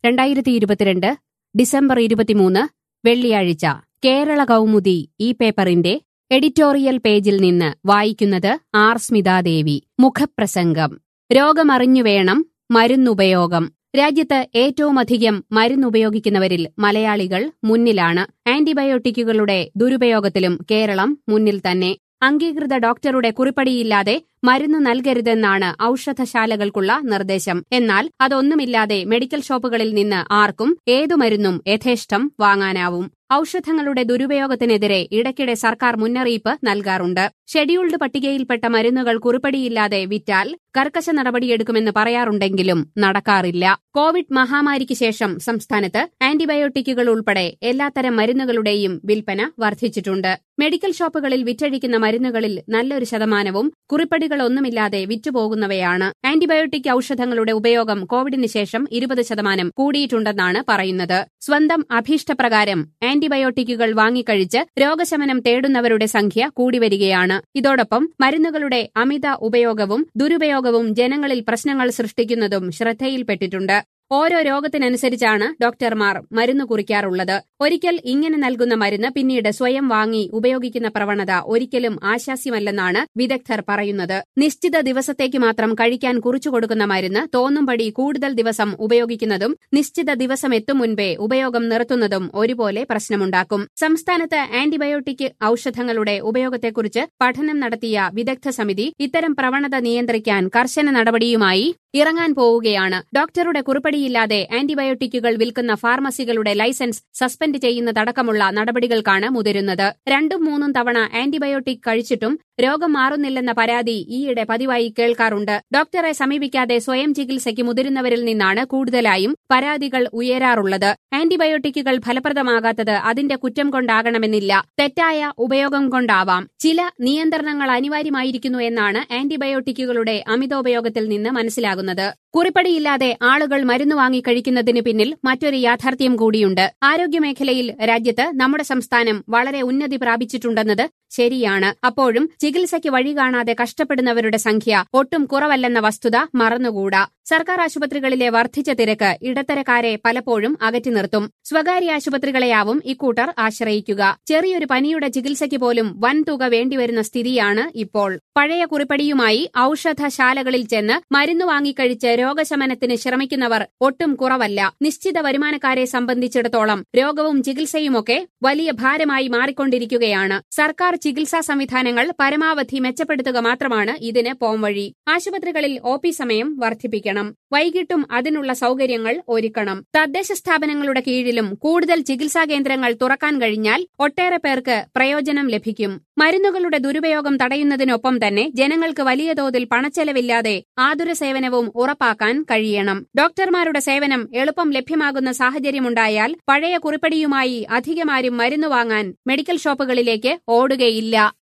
രണ്ടായിരത്തി ഇരുപത്തിരണ്ട് ഡിസംബർ ഇരുപത്തിമൂന്ന് വെള്ളിയാഴ്ച കേരള കൗമുദി ഈ പേപ്പറിന്റെ എഡിറ്റോറിയൽ പേജിൽ നിന്ന് വായിക്കുന്നത് ആർ സ്മിതാദേവി മുഖപ്രസംഗം രോഗമറിഞ്ഞു വേണം മരുന്നുപയോഗം രാജ്യത്ത് ഏറ്റവുമധികം മരുന്നുപയോഗിക്കുന്നവരിൽ മലയാളികൾ മുന്നിലാണ് ആന്റിബയോട്ടിക്കുകളുടെ ദുരുപയോഗത്തിലും കേരളം മുന്നിൽ തന്നെ അംഗീകൃത ഡോക്ടറുടെ കുറിപ്പടിയില്ലാതെ മരുന്ന് നൽകരുതെന്നാണ് ഔഷധശാലകൾക്കുള്ള നിർദ്ദേശം എന്നാൽ അതൊന്നുമില്ലാതെ മെഡിക്കൽ ഷോപ്പുകളിൽ നിന്ന് ആർക്കും ഏതു മരുന്നും യഥേഷ്ടം വാങ്ങാനാവും ഔഷധങ്ങളുടെ ദുരുപയോഗത്തിനെതിരെ ഇടയ്ക്കിടെ സർക്കാർ മുന്നറിയിപ്പ് നൽകാറുണ്ട് ഷെഡ്യൂൾഡ് പട്ടികയിൽപ്പെട്ട മരുന്നുകൾ കുറിപ്പടിയില്ലാതെ വിറ്റാൽ കർക്കശ നടപടിയെടുക്കുമെന്ന് പറയാറുണ്ടെങ്കിലും നടക്കാറില്ല കോവിഡ് മഹാമാരിക്ക് ശേഷം സംസ്ഥാനത്ത് ആന്റിബയോട്ടിക്കുകൾ ഉൾപ്പെടെ എല്ലാത്തരം മരുന്നുകളുടെയും വിൽപ്പന വർദ്ധിച്ചിട്ടുണ്ട് മെഡിക്കൽ ഷോപ്പുകളിൽ വിറ്റഴിക്കുന്ന മരുന്നുകളിൽ നല്ലൊരു ശതമാനവും കുറിപ്പടികളൊന്നുമില്ലാതെ വിറ്റുപോകുന്നവയാണ് ആന്റിബയോട്ടിക് ഔഷധങ്ങളുടെ ഉപയോഗം കോവിഡിന് ശേഷം ഇരുപത് ശതമാനം കൂടിയിട്ടുണ്ടെന്നാണ് പറയുന്നത് സ്വന്തം അഭീഷ്ടപ്രകാരം ആന്റിബയോട്ടിക്കുകൾ വാങ്ങിക്കഴിച്ച് രോഗശമനം തേടുന്നവരുടെ സംഖ്യ കൂടിവരികയാണ് ഇതോടൊപ്പം മരുന്നുകളുടെ അമിത ഉപയോഗവും ദുരുപയോഗവും ജനങ്ങളിൽ പ്രശ്നങ്ങൾ സൃഷ്ടിക്കുന്നതും ശ്രദ്ധയിൽപ്പെട്ടിട്ടുണ്ട് ഓരോ രോഗത്തിനനുസരിച്ചാണ് ഡോക്ടർമാർ മരുന്ന് കുറിക്കാറുള്ളത് ഒരിക്കൽ ഇങ്ങനെ നൽകുന്ന മരുന്ന് പിന്നീട് സ്വയം വാങ്ങി ഉപയോഗിക്കുന്ന പ്രവണത ഒരിക്കലും ആശാസ്യമല്ലെന്നാണ് വിദഗ്ധർ പറയുന്നത് നിശ്ചിത ദിവസത്തേക്ക് മാത്രം കഴിക്കാൻ കുറിച്ചു കൊടുക്കുന്ന മരുന്ന് തോന്നുംപടി കൂടുതൽ ദിവസം ഉപയോഗിക്കുന്നതും നിശ്ചിത ദിവസം എത്തും മുൻപേ ഉപയോഗം നിർത്തുന്നതും ഒരുപോലെ പ്രശ്നമുണ്ടാക്കും സംസ്ഥാനത്ത് ആന്റിബയോട്ടിക് ഔഷധങ്ങളുടെ ഉപയോഗത്തെക്കുറിച്ച് പഠനം നടത്തിയ വിദഗ്ധ സമിതി ഇത്തരം പ്രവണത നിയന്ത്രിക്കാൻ കർശന നടപടിയുമായി ഇറങ്ങാൻ പോവുകയാണ് ഡോക്ടറുടെ കുറിപ്പടിയില്ലാതെ ആന്റിബയോട്ടിക്കുകൾ വിൽക്കുന്ന ഫാർമസികളുടെ ലൈസൻസ് സസ്പെൻഡ് ചെയ്യുന്നതടക്കമുള്ള നടപടികൾക്കാണ് മുതിരുന്നത് രണ്ടും മൂന്നും തവണ ആന്റിബയോട്ടിക് കഴിച്ചിട്ടും രോഗം മാറുന്നില്ലെന്ന പരാതി ഈയിടെ പതിവായി കേൾക്കാറുണ്ട് ഡോക്ടറെ സമീപിക്കാതെ സ്വയം ചികിത്സയ്ക്ക് മുതിരുന്നവരിൽ നിന്നാണ് കൂടുതലായും പരാതികൾ ഉയരാറുള്ളത് ആന്റിബയോട്ടിക്കുകൾ ഫലപ്രദമാകാത്തത് അതിന്റെ കുറ്റം കൊണ്ടാകണമെന്നില്ല തെറ്റായ ഉപയോഗം കൊണ്ടാവാം ചില നിയന്ത്രണങ്ങൾ അനിവാര്യമായിരിക്കുന്നു എന്നാണ് ആന്റിബയോട്ടിക്കുകളുടെ അമിതോപയോഗത്തിൽ നിന്ന് മനസ്സിലാകുന്നത് കുറിപ്പടിയില്ലാതെ ആളുകൾ മരുന്ന് വാങ്ങി കഴിക്കുന്നതിന് പിന്നിൽ മറ്റൊരു യാഥാർത്ഥ്യം കൂടിയുണ്ട് ആരോഗ്യമേഖലയിൽ രാജ്യത്ത് നമ്മുടെ സംസ്ഥാനം വളരെ ഉന്നതി പ്രാപിച്ചിട്ടുണ്ടെന്നത് ശരിയാണ് അപ്പോഴും ചികിത്സയ്ക്ക് വഴി കാണാതെ കഷ്ടപ്പെടുന്നവരുടെ സംഖ്യ ഒട്ടും കുറവല്ലെന്ന വസ്തുത മറന്നുകൂടാ സർക്കാർ ആശുപത്രികളിലെ വർദ്ധിച്ച തിരക്ക് ഇടത്തരക്കാരെ പലപ്പോഴും അകറ്റി നിർത്തും സ്വകാര്യ ആശുപത്രികളെയാവും ഇക്കൂട്ടർ ആശ്രയിക്കുക ചെറിയൊരു പനിയുടെ ചികിത്സയ്ക്ക് പോലും വൻ തുക വേണ്ടിവരുന്ന സ്ഥിതിയാണ് ഇപ്പോൾ പഴയ കുറിപ്പടിയുമായി ഔഷധശാലകളിൽ ചെന്ന് മരുന്ന് വാങ്ങിക്കഴിച്ച് രോഗശമനത്തിന് ശ്രമിക്കുന്നവർ ഒട്ടും കുറവല്ല നിശ്ചിത വരുമാനക്കാരെ സംബന്ധിച്ചിടത്തോളം രോഗവും ചികിത്സയുമൊക്കെ വലിയ ഭാരമായി മാറിക്കൊണ്ടിരിക്കുകയാണ് സർക്കാർ ചികിത്സാ സംവിധാനങ്ങൾ പരമാവധി മെച്ചപ്പെടുത്തുക മാത്രമാണ് ഇതിന് പോംവഴി ആശുപത്രികളിൽ ഒ പി സമയം വർദ്ധിപ്പിക്കണം വൈകിട്ടും അതിനുള്ള സൗകര്യങ്ങൾ ഒരുക്കണം തദ്ദേശ സ്ഥാപനങ്ങളുടെ കീഴിലും കൂടുതൽ ചികിത്സാ കേന്ദ്രങ്ങൾ തുറക്കാൻ കഴിഞ്ഞാൽ ഒട്ടേറെ പേർക്ക് പ്രയോജനം ലഭിക്കും മരുന്നുകളുടെ ദുരുപയോഗം തടയുന്നതിനൊപ്പം തന്നെ ജനങ്ങൾക്ക് വലിയ തോതിൽ പണച്ചെലവില്ലാതെ ആതുര സേവനവും ഉറപ്പാക്കാൻ കഴിയണം ഡോക്ടർമാരുടെ സേവനം എളുപ്പം ലഭ്യമാകുന്ന സാഹചര്യമുണ്ടായാൽ പഴയ കുറിപ്പടിയുമായി അധികമാരും മരുന്ന് വാങ്ങാൻ മെഡിക്കൽ ഷോപ്പുകളിലേക്ക് ഓടുകയില്ല